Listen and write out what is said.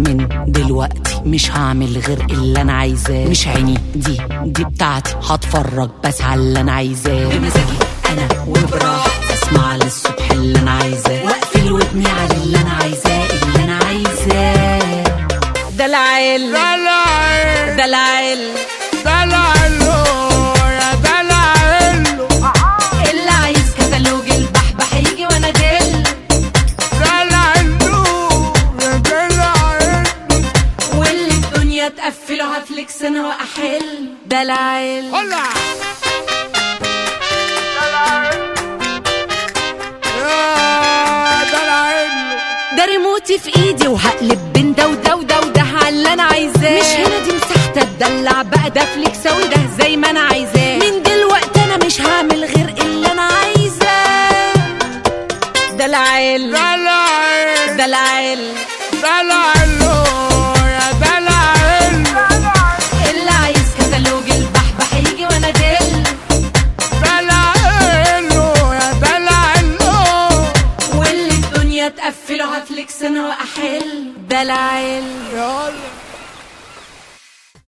من دلوقتي مش هعمل غير اللي انا عايزاه مش عيني دي دي بتاعتي هتفرج بس على اللي انا عايزاه بمزاجي انا وبراحتي اسمع للصبح اللي انا عايزاه واقفل ودني على اللي انا عايزاه اللي انا عايزاه ده العيل دلعل ده العيل دلعله يا دلعله اللي عايز كتالوج البحبح يجي وانا دل دلعله يا دلعله واللي الدنيا تقفله هفلكس انا واحل ده العيل هلا يا دلعله ده ريموتي في ايدي وهقلب بين ده وده وده وده على اللي انا عايزاه مش هنا دي مساحتي اتدلع بقى ده فليكساوي ده زي ما انا عايزاه من دلوقتي انا مش هعمل غير اللي انا عايزاه ده العيل دلعل ده العيل دلعله يا دلعله اللي عايز كتالوج البحبح يجي وانا دل دلعله يا دلعله واللي الدنيا تقفله هفليكس انا واحل ده العيل يلا